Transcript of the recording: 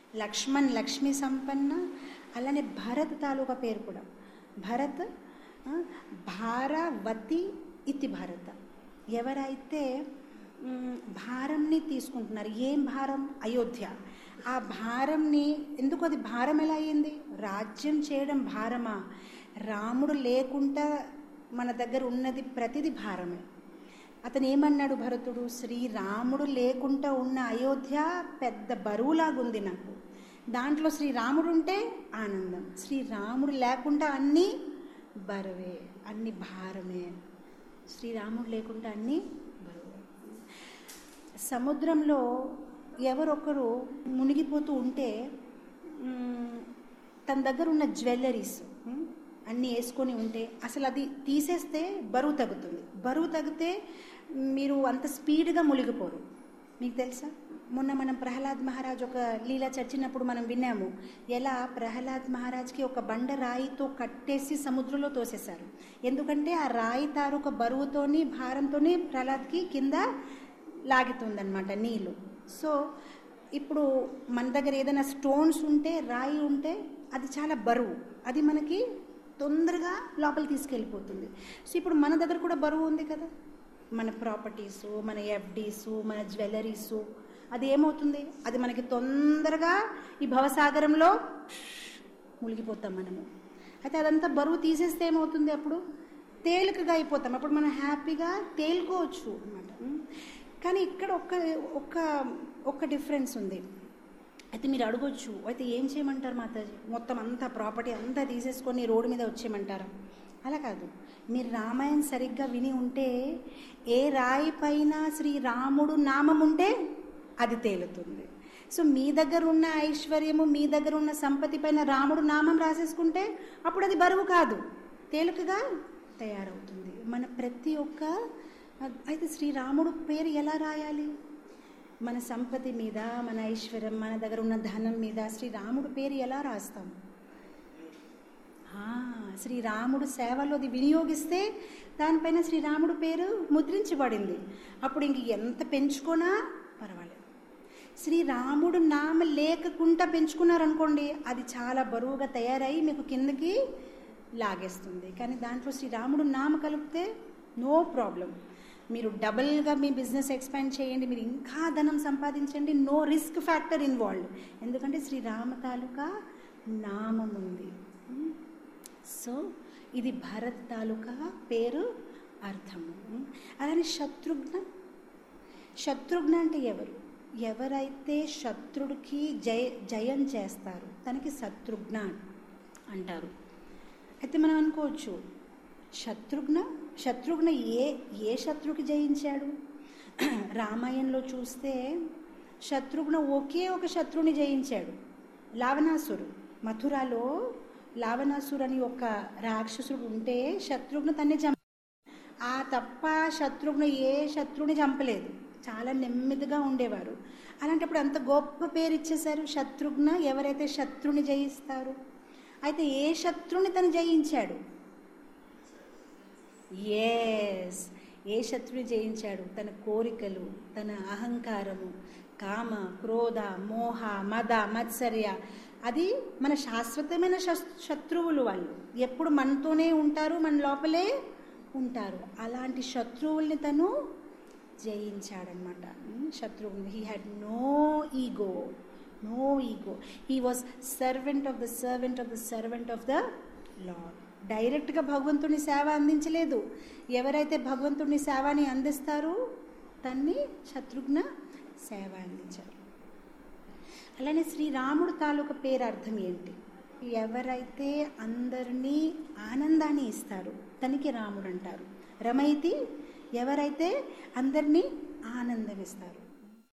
లక్ష్మణ్ లక్ష్మీ సంపన్న అలానే భరత్ తాలూకా పేరు కూడా భరత్ ఆ, భారవతి ఇతి భారత ఎవరైతే మ్, భారంని తీసుకుంటున్నారు ఏం భారం అయోధ్య ఆ భారంని ఎందుకు అది భారం ఎలా అయ్యింది రాజ్యం చేయడం భారమా రాముడు లేకుండా మన దగ్గర ఉన్నది ప్రతిది భారమే అతను ఏమన్నాడు భరతుడు శ్రీరాముడు లేకుండా ఉన్న అయోధ్య పెద్ద బరువులాగుంది నాకు దాంట్లో శ్రీరాముడు ఉంటే ఆనందం శ్రీరాముడు లేకుండా అన్నీ బరువే అన్ని భారమే శ్రీరాముడు లేకుండా అన్నీ బరువే సముద్రంలో ఎవరొకరు మునిగిపోతూ ఉంటే మ్, తన దగ్గర ఉన్న జ్యువెలరీస్ మ్, అన్నీ వేసుకొని ఉంటే అసలు అది తీసేస్తే బరువు తగ్గుతుంది బరువు తగ్గితే మీరు అంత స్పీడ్గా మునిగిపోరు మీకు తెలుసా మొన్న మనం ప్రహ్లాద్ మహారాజ్ ఒక లీల చర్చినప్పుడు మనం విన్నాము ఎలా ప్రహ్లాద్ మహారాజ్కి ఒక బండ రాయితో కట్టేసి సముద్రంలో తోసేశారు ఎందుకంటే ఆ రాయి తాలూక బరువుతోని భారంతోని ప్రహ్లాద్కి కింద లాగుతుందన్నమాట నీళ్ళు సో ఇప్పుడు మన దగ్గర ఏదైనా స్టోన్స్ ఉంటే రాయి ఉంటే అది చాలా బరువు అది మనకి తొందరగా లోపల తీసుకెళ్ళిపోతుంది సో ఇప్పుడు మన దగ్గర కూడా బరువు ఉంది కదా మన ప్రాపర్టీసు మన ఎఫ్డీసు మన జ్యువెలరీసు అది ఏమవుతుంది అది మనకి తొందరగా ఈ భవసాగరంలో మునిగిపోతాం మనము అయితే అదంతా బరువు తీసేస్తే ఏమవుతుంది అప్పుడు తేలికగా అయిపోతాం అప్పుడు మనం హ్యాపీగా తేలుకోవచ్చు అనమాట కానీ ఇక్కడ ఒక్క ఒక్క ఒక్క డిఫరెన్స్ ఉంది అయితే మీరు అడగొచ్చు అయితే ఏం చేయమంటారు మాతాజీ మొత్తం అంతా ప్రాపర్టీ అంతా తీసేసుకొని రోడ్డు మీద వచ్చేయమంటారా అలా కాదు మీరు రామాయణం సరిగ్గా విని ఉంటే ఏ రాయి పైన శ్రీరాముడు నామం ఉంటే అది తేలుతుంది సో మీ దగ్గర ఉన్న ఐశ్వర్యము మీ దగ్గర ఉన్న సంపత్తి పైన రాముడు నామం రాసేసుకుంటే అప్పుడు అది బరువు కాదు తేలికగా తయారవుతుంది మన ప్రతి ఒక్క అయితే శ్రీరాముడు పేరు ఎలా రాయాలి మన సంపత్తి మీద మన ఐశ్వర్యం మన దగ్గర ఉన్న ధనం మీద శ్రీరాముడు పేరు ఎలా రాస్తాం ఆ, శ్రీరాముడు సేవలో అది వినియోగిస్తే దానిపైన శ్రీరాముడు పేరు ముద్రించబడింది అప్పుడు ఇంక ఎంత పెంచుకున్నా పర్వాలేదు శ్రీరాముడు నామ లేకుండా పెంచుకున్నారనుకోండి అది చాలా బరువుగా తయారై మీకు కిందకి లాగేస్తుంది కానీ దాంట్లో శ్రీరాముడు నామ కలిపితే నో ప్రాబ్లం మీరు డబుల్గా మీ బిజినెస్ ఎక్స్పాండ్ చేయండి మీరు ఇంకా ధనం సంపాదించండి నో రిస్క్ ఫ్యాక్టర్ ఇన్వాల్వ్ ఎందుకంటే శ్రీరామ తాలూకా నామం ఉంది సో ఇది భరత్ తాలూకా పేరు అర్థము అలానే శత్రుఘ్న శత్రుఘ్న అంటే ఎవరు ఎవరైతే శత్రుడికి జయ జయం చేస్తారు తనకి శత్రుఘ్న అంటారు అయితే మనం అనుకోవచ్చు శత్రుఘ్న శత్రుఘ్న ఏ ఏ శత్రుకి జయించాడు రామాయణంలో చూస్తే శత్రుఘ్న ఒకే ఒక శత్రుని జయించాడు లావణాసురు మథురాలో లావణాసురు అని ఒక రాక్షసుడు ఉంటే శత్రుఘ్న తన్ని చంప ఆ తప్ప శత్రుఘ్న ఏ శత్రుని చంపలేదు చాలా నెమ్మదిగా ఉండేవారు అలాంటప్పుడు అంత గొప్ప పేరు ఇచ్చేశారు శత్రుఘ్న ఎవరైతే శత్రుని జయిస్తారు అయితే ఏ శత్రుని తను జయించాడు ఎస్ ఏ శత్రుని జయించాడు తన కోరికలు తన అహంకారము కామ క్రోధ మోహ మద మత్సర్య అది మన శాశ్వతమైన శస్- శత్రువులు వాళ్ళు ఎప్పుడు మనతోనే ఉంటారు మన లోపలే ఉంటారు అలాంటి శత్రువుల్ని తను జయించాడనమాట శత్రువుని he had no ego no ego he was servant of the servant of the servant of the lord డైరెక్ట్గా భగవంతుని సేవ అందించలేదు ఎవరైతే భగవంతుని సేవని అందిస్తారో తన్ని శత్రుఘ్న సేవ అందించారు అలానే శ్రీరాముడు తాలూకా పేరు అర్థం ఏంటి ఎవరైతే అందరినీ ఆనందాన్ని ఇస్తారు తనకి రాముడు అంటారు రమైతి ఎవరైతే అందరినీ ఆనందం ఇస్తారు